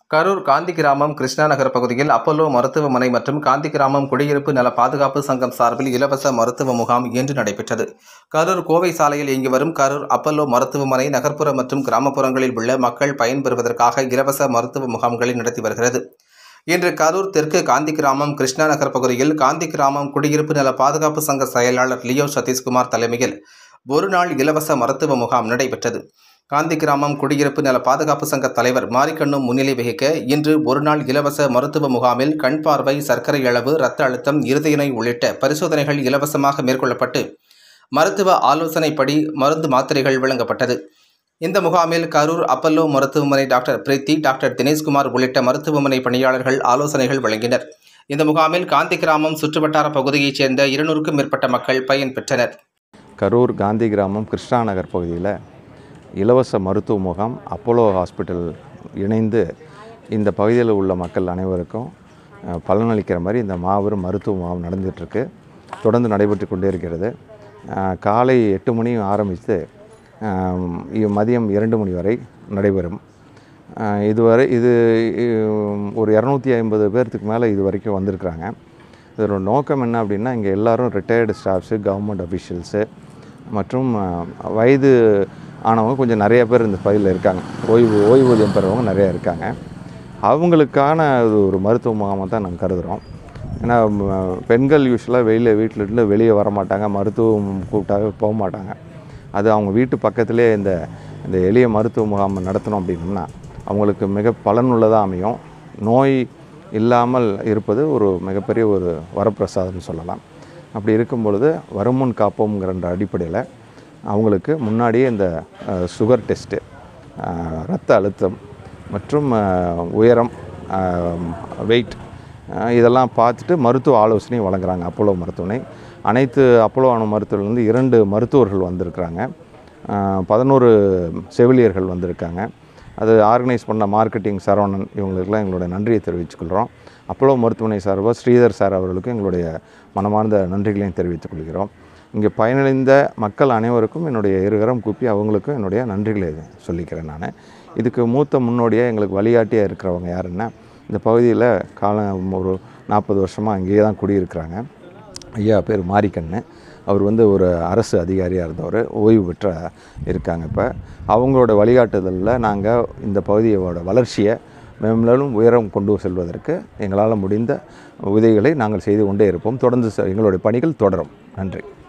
கரூர் காந்தி கிராமம் கிருஷ்ணா நகர் பகுதியில் அப்பல்லோ மருத்துவமனை மற்றும் காந்தி கிராமம் குடியிருப்பு நல பாதுகாப்பு சங்கம் சார்பில் இலவச மருத்துவ முகாம் இன்று நடைபெற்றது கரூர் கோவை சாலையில் இயங்கி வரும் கரூர் அப்பல்லோ மருத்துவமனை நகர்ப்புற மற்றும் கிராமப்புறங்களில் உள்ள மக்கள் பயன்பெறுவதற்காக இலவச மருத்துவ முகாம்களை நடத்தி வருகிறது இன்று கரூர் தெற்கு காந்தி கிராமம் கிருஷ்ணா நகர் பகுதியில் காந்தி கிராமம் குடியிருப்பு நல பாதுகாப்பு சங்க செயலாளர் லியோ சதீஷ்குமார் தலைமையில் ஒரு நாள் இலவச மருத்துவ முகாம் நடைபெற்றது காந்தி கிராமம் குடியிருப்பு நல பாதுகாப்பு சங்க தலைவர் மாரிக்கண்ணும் முன்னிலை வகிக்க இன்று ஒரு நாள் இலவச மருத்துவ முகாமில் கண் பார்வை சர்க்கரை அளவு இரத்த அழுத்தம் இருதய நோய் உள்ளிட்ட பரிசோதனைகள் இலவசமாக மேற்கொள்ளப்பட்டு மருத்துவ ஆலோசனைப்படி மருந்து மாத்திரைகள் வழங்கப்பட்டது இந்த முகாமில் கரூர் அப்பல்லோ மருத்துவமனை டாக்டர் பிரீத்தி டாக்டர் தினேஷ்குமார் உள்ளிட்ட மருத்துவமனை பணியாளர்கள் ஆலோசனைகள் வழங்கினர் இந்த முகாமில் காந்தி கிராமம் சுற்றுவட்டார பகுதியைச் சேர்ந்த இருநூறுக்கும் மேற்பட்ட மக்கள் பயன்பெற்றனர் கரூர் காந்தி கிராமம் கிருஷ்ணா நகர் பகுதியில் இலவச மருத்துவ முகாம் அப்போலோ ஹாஸ்பிட்டல் இணைந்து இந்த பகுதியில் உள்ள மக்கள் அனைவருக்கும் அஹ், பலனளிக்கிற மாதிரி இந்த மாபெரும் மருத்துவ முகாம் நடந்துகிட்ருக்கு தொடர்ந்து நடைபெற்று கொண்டே இருக்கிறது அஹ், காலை எட்டு மணி ஆரம்பித்து அஹ், இ- மதியம் இரண்டு மணி வரை நடைபெறும் அஹ், இதுவரை இது இ- ஒரு இரநூத்தி ஐம்பது பேர்த்துக்கு மேலே இது வரைக்கும் வந்திருக்கிறாங்க இதோட நோக்கம் என்ன அப்படின்னா இங்கே எல்லாரும் ரிட்டையர்டு ஸ்டாஃப்ஸு கவர்மெண்ட் அஃபிஷியல்ஸு மற்றும் அஹ், வயது ஆனவங்க கொஞ்சம் நிறைய பேர் இந்த பகுதியில் இருக்காங்க ஓய்வு ஓய்வூதியம் பெறவங்க நிறைய இருக்காங்க அவங்களுக்கான இது ஒரு மருத்துவ முகாமாக தான் நாங்கள் கருதுகிறோம் ஏன்னா ம- பெண்கள் யூஸ்வலாக வெளியில் வீட்டில் இருந்து வெளியே வர மாட்டாங்க மருத்துவம் கூப்பிட்டாவே போக மாட்டாங்க அது அவங்க வீட்டு பக்கத்திலே இந்த இந்த எளிய மருத்துவ முகாம் நடத்தணும் அப்படின்னம்னா அவங்களுக்கு மிக பயனுள்ளதாக அமையும் நோய் இல்லாமல் இருப்பது ஒரு மிகப்பெரிய ஒரு வரப்பிரசாதம்னு சொல்லலாம் அப்படி இருக்கும் பொழுது வருமுன் காப்போம்ங்கிற அடிப்படையில் அவங்களுக்கு முன்னாடியே இந்த அஹ், சுகர் டெஸ்ட்டு இரத்த அழுத்தம் மற்றும் அஹ், உயரம் வெயிட் இதெல்லாம் பார்த்துட்டு மருத்துவ ஆலோசனையும் வழங்குறாங்க அப்போலோ மருத்துவமனை அனைத்து அப்போலோ அணு மருத்துவர்லேருந்து இரண்டு மருத்துவர்கள் வந்திருக்கிறாங்க பதினோரு செவிலியர்கள் வந்திருக்காங்க அது ஆர்கனைஸ் பண்ண மார்க்கெட்டிங் சரவணன் இவங்களுக்கெல்லாம் எங்களுடைய நன்றியை தெரிவித்துக்கொள்கிறோம் அப்போலோ மருத்துவமனை சார்பாக ஸ்ரீதர் சார் அவர்களுக்கும் எங்களுடைய மனமார்ந்த நன்றிகளையும் தெரிவித்துக் கொள்கிறோம் இங்கே பயனடைந்த மக்கள் அனைவருக்கும் என்னுடைய இருகரம் கூப்பி அவங்களுக்கும் என்னுடைய நன்றிகளை சொல்லிக்கிறேன் நான் இதுக்கு மூத்த முன்னோடியாக எங்களுக்கு வழிகாட்டியாக இருக்கிறவங்க யாருன்னா இந்த பகுதியில் காலம் ஒரு நாற்பது வருஷமாக அங்கேயே தான் குடியிருக்கிறாங்க ஐயா பேர் மாரிக்கண்ணு அவர் வந்து ஒரு அரசு அதிகாரியாக இருந்தவர் ஓய்வு பெற்ற இருக்காங்க இப்போ அவங்களோட வழிகாட்டுதலில் நாங்கள் இந்த பகுதியோட வளர்ச்சியை மேலும் உயரம் கொண்டு செல்வதற்கு எங்களால் முடிந்த உதவிகளை நாங்கள் செய்து கொண்டே இருப்போம் தொடர்ந்து செ- எங்களுடைய பணிகள் தொடரும் நன்றி